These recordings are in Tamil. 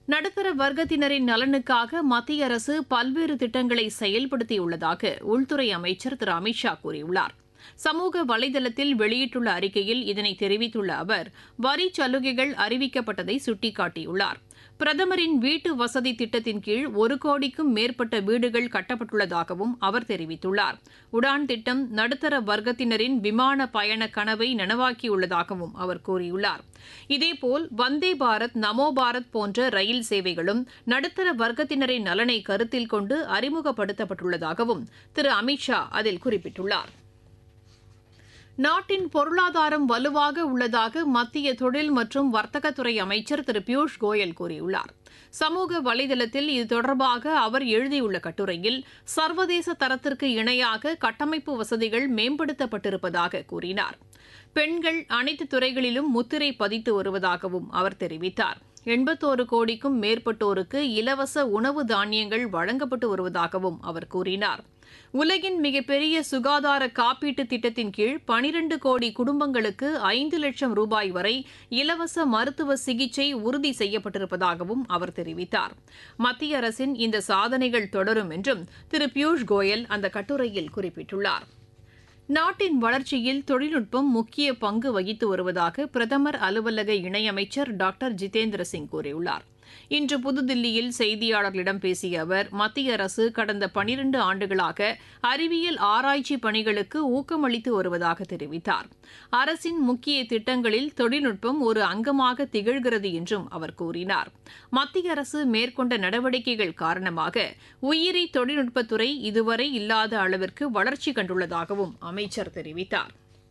நடுத்தர வர்க்கத்தினரின் நலனுக்காக மத்திய அரசு பல்வேறு திட்டங்களை செயல்படுத்தியுள்ளதாக உள்துறை அமைச்சர் திரு அமித்ஷா கூறியுள்ளார் சமூக வலைதளத்தில் வெளியிட்டுள்ள அறிக்கையில் இதனை தெரிவித்துள்ள அவர் வரி சலுகைகள் அறிவிக்கப்பட்டதை சுட்டிக்காட்டியுள்ளார் பிரதமரின் வீட்டு வசதி திட்டத்தின் கீழ் ஒரு கோடிக்கும் மேற்பட்ட வீடுகள் கட்டப்பட்டுள்ளதாகவும் அவர் தெரிவித்துள்ளார் உடான் திட்டம் நடுத்தர வர்க்கத்தினரின் விமான பயண கனவை நனவாக்கியுள்ளதாகவும் அவர் கூறியுள்ளார் இதேபோல் வந்தே பாரத் நமோ பாரத் போன்ற ரயில் சேவைகளும் நடுத்தர வர்க்கத்தினரின் நலனை கருத்தில் கொண்டு அறிமுகப்படுத்தப்பட்டுள்ளதாகவும் திரு அமித்ஷா அதில் குறிப்பிட்டுள்ளார் நாட்டின் பொருளாதாரம் வலுவாக உள்ளதாக மத்திய தொழில் மற்றும் வர்த்தகத்துறை அமைச்சர் திரு பியூஷ் கோயல் கூறியுள்ளார் சமூக வலைதளத்தில் இது தொடர்பாக அவர் எழுதியுள்ள கட்டுரையில் சர்வதேச தரத்திற்கு இணையாக கட்டமைப்பு வசதிகள் மேம்படுத்தப்பட்டிருப்பதாக கூறினார் பெண்கள் அனைத்து துறைகளிலும் முத்திரை பதித்து வருவதாகவும் அவர் தெரிவித்தார் எண்பத்தோரு கோடிக்கும் மேற்பட்டோருக்கு இலவச உணவு தானியங்கள் வழங்கப்பட்டு வருவதாகவும் அவர் கூறினார் உலகின் மிகப்பெரிய சுகாதார காப்பீட்டு திட்டத்தின் கீழ் பனிரண்டு கோடி குடும்பங்களுக்கு ஐந்து லட்சம் ரூபாய் வரை இலவச மருத்துவ சிகிச்சை உறுதி செய்யப்பட்டிருப்பதாகவும் அவர் தெரிவித்தார் மத்திய அரசின் இந்த சாதனைகள் தொடரும் என்றும் திரு பியூஷ் கோயல் அந்த கட்டுரையில் குறிப்பிட்டுள்ளார் நாட்டின் வளர்ச்சியில் தொழில்நுட்பம் முக்கிய பங்கு வகித்து வருவதாக பிரதமர் அலுவலக இணையமைச்சர் டாக்டர் ஜிதேந்திர சிங் கூறியுள்ளார் இன்று புதுதில்லியில் செய்தியாளர்களிடம் பேசிய அவர் மத்திய அரசு கடந்த பனிரண்டு ஆண்டுகளாக அறிவியல் ஆராய்ச்சி பணிகளுக்கு ஊக்கமளித்து வருவதாக தெரிவித்தார் அரசின் முக்கிய திட்டங்களில் தொழில்நுட்பம் ஒரு அங்கமாக திகழ்கிறது என்றும் அவர் கூறினார் மத்திய அரசு மேற்கொண்ட நடவடிக்கைகள் காரணமாக உயிரி தொழில்நுட்பத்துறை இதுவரை இல்லாத அளவிற்கு வளர்ச்சி கண்டுள்ளதாகவும் அமைச்சர் தெரிவித்தார்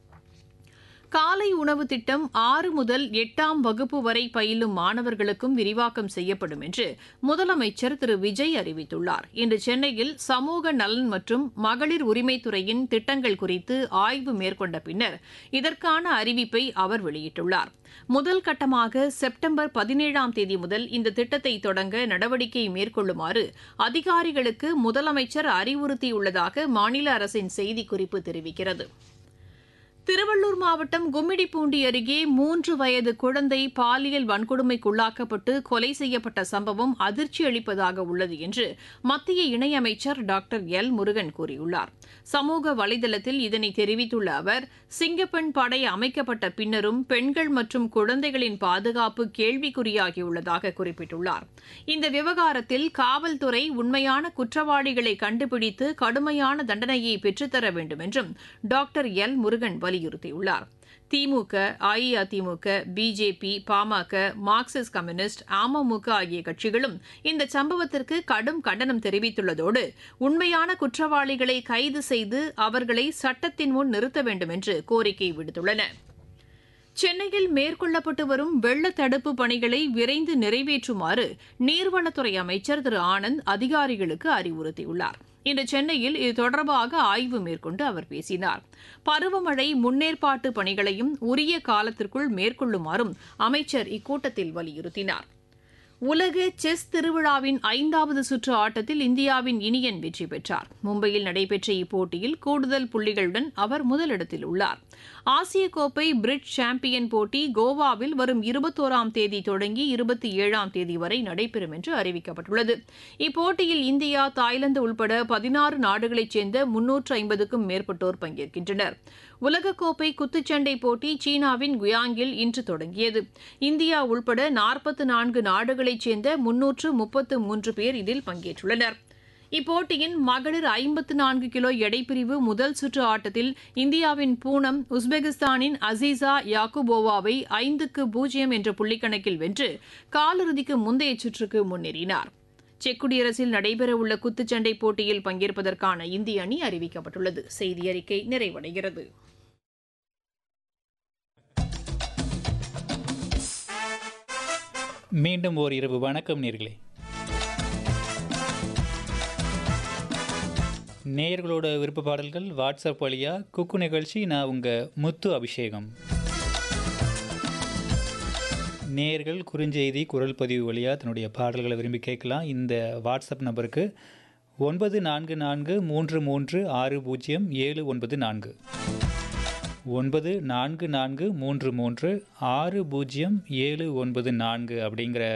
காலை உணவு திட்டம் ஆறு முதல் எட்டாம் வகுப்பு வரை பயிலும் மாணவர்களுக்கும் விரிவாக்கம் செய்யப்படும் என்று முதலமைச்சர் திரு விஜய் அறிவித்துள்ளார் இன்று சென்னையில் சமூக நலன் மற்றும் மகளிர் உரிமைத்துறையின் திட்டங்கள் குறித்து ஆய்வு மேற்கொண்ட பின்னர் இதற்கான அறிவிப்பை அவர் வெளியிட்டுள்ளார் முதல் கட்டமாக செப்டம்பர் பதினேழாம் தேதி முதல் இந்த திட்டத்தை தொடங்க நடவடிக்கை மேற்கொள்ளுமாறு அதிகாரிகளுக்கு முதலமைச்சர் அறிவுறுத்தியுள்ளதாக மாநில அரசின் செய்திக்குறிப்பு தெரிவிக்கிறது திருவள்ளூர் மாவட்டம் கும்மிடிப்பூண்டி அருகே மூன்று வயது குழந்தை பாலியல் வன்கொடுமைக்குள்ளாக்கப்பட்டு கொலை செய்யப்பட்ட சம்பவம் அதிர்ச்சி அளிப்பதாக உள்ளது என்று மத்திய இணையமைச்சர் டாக்டர் எல் முருகன் கூறியுள்ளார் சமூக வலைதளத்தில் இதனை தெரிவித்துள்ள அவர் சிங்கப்பெண் படை அமைக்கப்பட்ட பின்னரும் பெண்கள் மற்றும் குழந்தைகளின் பாதுகாப்பு கேள்விக்குறியாகியுள்ளதாக குறிப்பிட்டுள்ளார் இந்த விவகாரத்தில் காவல்துறை உண்மையான குற்றவாளிகளை கண்டுபிடித்து கடுமையான தண்டனையை பெற்றுத்தர வேண்டும் என்றும் டாக்டர் எல் முருகன் வலியுறுத்தியுள்ளார் திமுக அஇஅதிமுக பிஜேபி பாமக மார்க்சிஸ்ட் கம்யூனிஸ்ட் அமமுக ஆகிய கட்சிகளும் இந்த சம்பவத்திற்கு கடும் கண்டனம் தெரிவித்துள்ளதோடு உண்மையான குற்றவாளிகளை கைது செய்து அவர்களை சட்டத்தின் முன் நிறுத்த வேண்டும் என்று கோரிக்கை விடுத்துள்ளன சென்னையில் மேற்கொள்ளப்பட்டு வரும் வெள்ள தடுப்பு பணிகளை விரைந்து நிறைவேற்றுமாறு நீர்வளத்துறை அமைச்சர் திரு ஆனந்த் அதிகாரிகளுக்கு அறிவுறுத்தியுள்ளார் இன்று சென்னையில் இது தொடர்பாக ஆய்வு மேற்கொண்டு அவர் பேசினார் பருவமழை முன்னேற்பாட்டு பணிகளையும் உரிய காலத்திற்குள் மேற்கொள்ளுமாறும் அமைச்சர் இக்கூட்டத்தில் வலியுறுத்தினார் உலக செஸ் திருவிழாவின் ஐந்தாவது சுற்று ஆட்டத்தில் இந்தியாவின் இனியன் வெற்றி பெற்றார் மும்பையில் நடைபெற்ற இப்போட்டியில் கூடுதல் புள்ளிகளுடன் அவர் முதலிடத்தில் உள்ளார் ஆசிய கோப்பை பிரிட்ஜ் சாம்பியன் போட்டி கோவாவில் வரும் இருபத்தோராம் தேதி தொடங்கி இருபத்தி ஏழாம் தேதி வரை நடைபெறும் என்று அறிவிக்கப்பட்டுள்ளது இப்போட்டியில் இந்தியா தாய்லாந்து உள்பட பதினாறு நாடுகளைச் சேர்ந்த முன்னூற்று ஐம்பதுக்கும் மேற்பட்டோர் பங்கேற்கின்றனர் உலகக்கோப்பை குத்துச்சண்டை போட்டி சீனாவின் குயாங்கில் இன்று தொடங்கியது இந்தியா உள்பட நாற்பத்து நான்கு நாடுகளைச் சேர்ந்த முன்னூற்று முப்பத்து மூன்று பேர் இதில் பங்கேற்றுள்ளனர் இப்போட்டியின் மகளிர் ஐம்பத்து நான்கு கிலோ எடைப்பிரிவு முதல் சுற்று ஆட்டத்தில் இந்தியாவின் பூனம் உஸ்பெகிஸ்தானின் அசீசா யாக்குபோவாவை ஐந்துக்கு பூஜ்ஜியம் என்ற புள்ளிக்கணக்கில் வென்று காலிறுதிக்கு முந்தைய சுற்றுக்கு முன்னேறினார் செக் குடியரசில் நடைபெறவுள்ள குத்துச்சண்டை போட்டியில் பங்கேற்பதற்கான இந்திய அணி அறிவிக்கப்பட்டுள்ளது செய்தி அறிக்கை நிறைவடைகிறது மீண்டும் ஓர் இரவு வணக்கம் நேர்களே நேயர்களோட விருப்ப பாடல்கள் வாட்ஸ்அப் வழியாக குக்கு நிகழ்ச்சி நான் உங்கள் முத்து அபிஷேகம் நேயர்கள் குறுஞ்செய்தி குரல் பதிவு வழியாக தன்னுடைய பாடல்களை விரும்பி கேட்கலாம் இந்த வாட்ஸ்அப் நம்பருக்கு ஒன்பது நான்கு நான்கு மூன்று மூன்று ஆறு பூஜ்ஜியம் ஏழு ஒன்பது நான்கு ஒன்பது நான்கு நான்கு மூன்று மூன்று ஆறு பூஜ்ஜியம் ஏழு ஒன்பது நான்கு அப்படிங்கிற